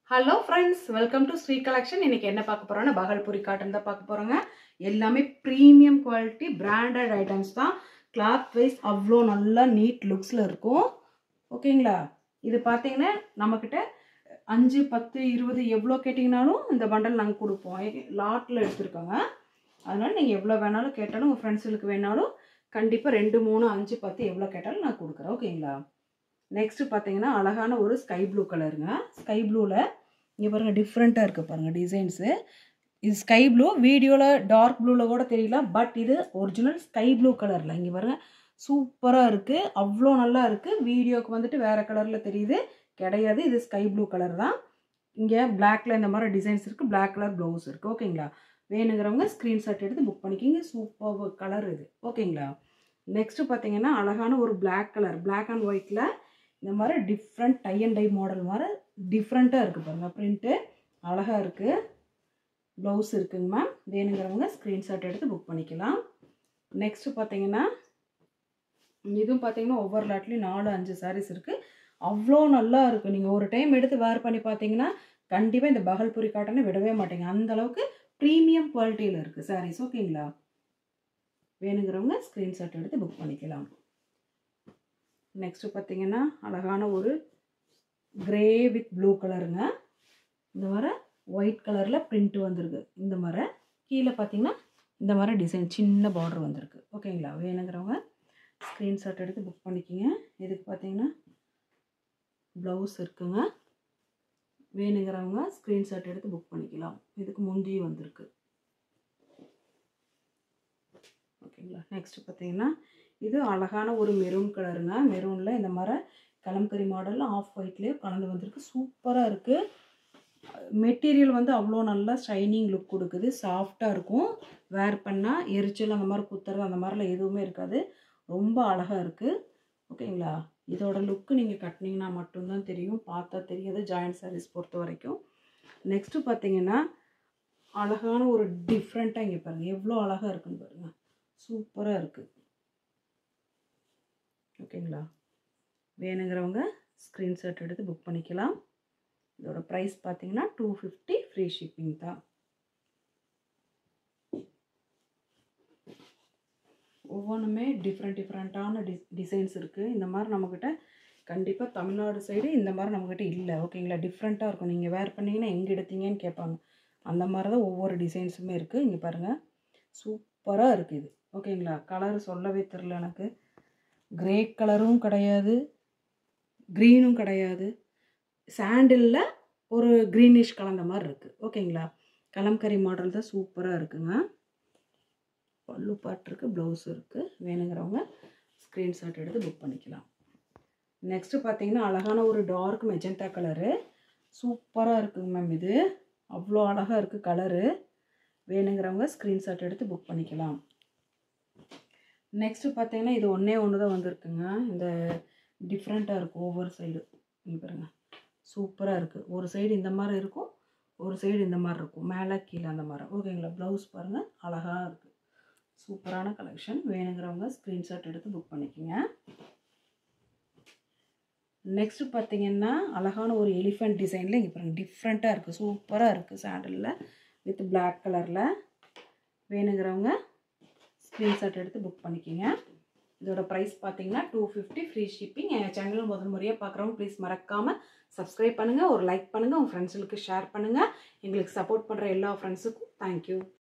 hello friends welcome to Sri collection இன்னைக்கு என்ன பார்க்க போறோம்னா பகல்புரி காட்டன் தான் பார்க்க போறோங்க எல்லாமே ப்ரீமியம் குவாலிட்டி பிராண்டட் ஐட்டம்ஸ் தான் கிளாத் வைஸ் அவ்வளோ நல்லா நீட் லுக்ஸில் இருக்கும் ஓகேங்களா இது பார்த்தீங்கன்னா நம்மக்கிட்ட அஞ்சு பத்து இருபது எவ்வளோ கேட்டிங்கனாலும் இந்த பண்டல் நாங்கள் கொடுப்போம் லாட்டில் எடுத்துருக்கோங்க அதனால நீங்கள் எவ்வளோ வேணாலும் கேட்டாலும் உங்கள் ஃப்ரெண்ட்ஸுகளுக்கு வேணாலும் கண்டிப்பாக ரெண்டு மூணு அஞ்சு பத்து எவ்வளோ கேட்டாலும் நான் கொடுக்குறேன் ஓகேங்களா நெக்ஸ்ட்டு பார்த்தீங்கன்னா அழகான ஒரு ஸ்கை ப்ளூ கலருங்க ஸ்கை ப்ளூவில் இங்கே பாருங்கள் டிஃப்ரெண்ட்டாக இருக்குது பாருங்கள் டிசைன்ஸு இது ஸ்கை ப்ளூ வீடியோவில் டார்க் ப்ளூவில் கூட தெரியல பட் இது ஒரிஜினல் ஸ்கை ப்ளூ கலரில் இங்கே பாருங்கள் சூப்பராக இருக்குது அவ்வளோ நல்லா இருக்குது வீடியோக்கு வந்துட்டு வேறு கலரில் தெரியுது கிடையாது இது ஸ்கை ப்ளூ கலர் தான் இங்கே பிளாக்ல இந்த மாதிரி டிசைன்ஸ் இருக்குது பிளாக் கலர் ப்ளவுஸ் இருக்குது ஓகேங்களா வேணுங்கிறவங்க ஸ்க்ரீன்ஷாட் எடுத்து புக் பண்ணிக்கிங்க சூப்பர் கலர் இது ஓகேங்களா நெக்ஸ்ட்டு பார்த்தீங்கன்னா அழகான ஒரு பிளாக் கலர் பிளாக் அண்ட் ஒயிட்டில் இந்த மாதிரி different tie and dye model மாதிரி டிஃப்ரெண்ட்டாக இருக்குது பாருங்கள் ப்ரிண்ட்டு அழகாக இருக்குது ப்ளவுஸ் இருக்குங்க மேம் வேணுங்கிறவங்க ஸ்க்ரீன்ஷாட் எடுத்து புக் பண்ணிக்கலாம் நெக்ஸ்ட்டு பார்த்தீங்கன்னா இதுவும் பார்த்தீங்கன்னா ஒவ்வொரு லாட்லேயும் நாலு அஞ்சு சாரீஸ் இருக்குது அவ்வளோ நல்லா இருக்குது நீங்கள் ஒரு டைம் எடுத்து வேர் பண்ணி பார்த்தீங்கன்னா கண்டிப்பாக இந்த பகல்புரி காட்டனை விடவே மாட்டீங்க அந்த அளவுக்கு ப்ரீமியம் குவாலிட்டியில் இருக்குது சாரீஸ் ஓகேங்களா வேணுங்கிறவங்க ஸ்க்ரீன்ஷாட் எடுத்து புக் பண்ணிக்கலாம் நெக்ஸ்ட்டு பார்த்தீங்கன்னா அழகான ஒரு கிரே வித் ப்ளூ கலருங்க இந்த மாதிரி ஒயிட் கலரில் பிரிண்ட் வந்திருக்கு இந்த மாதிரி கீழே பார்த்தீங்கன்னா இந்த மாதிரி டிசைன் சின்ன பார்டர் வந்திருக்கு ஓகேங்களா வேணுங்கிறவங்க ஸ்க்ரீன்ஷாட் எடுத்து புக் பண்ணிக்கிங்க இதுக்கு பார்த்தீங்கன்னா ப்ளவுஸ் இருக்குங்க வேணுங்கிறவங்க ஸ்க்ரீன்ஷாட் எடுத்து புக் பண்ணிக்கலாம் இதுக்கு முந்தி வந்திருக்கு ஓகேங்களா நெக்ஸ்ட் பார்த்தீங்கன்னா இது அழகான ஒரு மெரூன் கலருங்க மெரூனில் இந்த மாதிரி கலம்கரி மாடலில் ஆஃப் ஒயிட்லேயே கலந்து வந்திருக்கு சூப்பராக இருக்குது மெட்டீரியல் வந்து அவ்வளோ நல்லா ஷைனிங் லுக் கொடுக்குது சாஃப்டாக இருக்கும் வேர் பண்ணால் எரிச்சல் அந்த மாதிரி குத்துறது அந்த மாதிரிலாம் எதுவுமே இருக்காது ரொம்ப அழகாக இருக்குது ஓகேங்களா இதோட லுக்கு நீங்கள் கட்டினீங்கன்னா மட்டும்தான் தெரியும் பார்த்தா தெரியாது ஜாயிண்ட் சாரீஸ் பொறுத்த வரைக்கும் நெக்ஸ்ட்டு பார்த்தீங்கன்னா அழகான ஒரு டிஃப்ரெண்ட்டாக இங்கே பாருங்கள் எவ்வளோ அழகாக இருக்குன்னு பாருங்கள் சூப்பராக இருக்குது ஓகேங்களா வேணுங்கிறவங்க ஸ்க்ரீன்ஷாட் எடுத்து புக் பண்ணிக்கலாம் இதோட ப்ரைஸ் பார்த்தீங்கன்னா டூ ஃபிஃப்டி ஃப்ரீ ஷிப்பிங் தான் ஒவ்வொன்றுமே டிஃப்ரெண்ட் டிஃப்ரெண்ட்டான டி டிசைன்ஸ் இருக்குது இந்த மாதிரி நம்மக்கிட்ட கண்டிப்பாக தமிழ்நாடு சைடு இந்த மாதிரி நம்மக்கிட்ட இல்லை ஓகேங்களா டிஃப்ரெண்ட்டாக இருக்கும் நீங்கள் வேர் பண்ணிங்கன்னா எங்கே எடுத்தீங்கன்னு கேட்பாங்க அந்த மாதிரி தான் ஒவ்வொரு டிசைன்ஸுமே இருக்குது இங்கே பாருங்கள் சூப்பராக இருக்குது இது ஓகேங்களா கலர் சொல்லவே தெரில எனக்கு கிரே கலரும் கிடையாது க்ரீனும் கிடையாது சாண்டிலில் ஒரு க்ரீனிஷ் கலந்த மாதிரி இருக்குது ஓகேங்களா கலம்கரி மாடல் தான் சூப்பராக இருக்குங்க பல்லு பாட்டு இருக்குது ப்ளவுஸ் இருக்குது வேணுங்கிறவங்க ஸ்க்ரீன்ஷாட் எடுத்து புக் பண்ணிக்கலாம் நெக்ஸ்ட்டு பார்த்தீங்கன்னா அழகான ஒரு டார்க் மெஜந்தா கலரு சூப்பராக இருக்குங்க மேம் இது அவ்வளோ அழகாக இருக்குது கலரு வேணுங்கிறவங்க ஸ்க்ரீன்ஷாட் எடுத்து புக் பண்ணிக்கலாம் நெக்ஸ்ட்டு பார்த்தீங்கன்னா இது ஒன்றே ஒன்று தான் வந்திருக்குங்க இந்த டிஃப்ரெண்ட்டாக இருக்கும் ஒவ்வொரு சைடு இங்கே பாருங்கள் சூப்பராக இருக்குது ஒரு சைடு இந்த மாதிரி இருக்கும் ஒரு சைடு இந்த மாதிரி இருக்கும் மேலே கீழே அந்த மாதிரி ஓகேங்களா ப்ளவுஸ் பாருங்கள் அழகாக இருக்குது சூப்பரான கலெக்ஷன் வேணுங்கிறவங்க ஸ்க்ரீன்ஷாட் எடுத்து புக் பண்ணிக்கோங்க நெக்ஸ்ட்டு பார்த்தீங்கன்னா அழகான ஒரு எலிஃபெண்ட் டிசைனில் இங்கே பாருங்கள் டிஃப்ரெண்ட்டாக இருக்குது சூப்பராக இருக்குது சாண்டலில் வித் பிளாக் கலரில் வேணுங்கிறவங்க ஸ்க்ரீன்ஷாட் எடுத்து புக் பண்ணிக்கோங்க இதோட ப்ரைஸ் பார்த்தீங்கன்னா டூ ஃபிஃப்டி ஃப்ரீ ஷிப்பிங் எங்கள் சேனல் முதல் முறையாக பார்க்குறவங்க ப்ளீஸ் மறக்காமல் சப்ஸ்கிரைப் பண்ணுங்கள் ஒரு லைக் பண்ணுங்கள் உங்கள் ஃப்ரெண்ட்ஸுகளுக்கு ஷேர் பண்ணுங்கள் எங்களுக்கு சப்போர்ட் பண்ணுற எல்லா ஃப்ரெண்ட்ஸுக்கும் தேங்க்யூ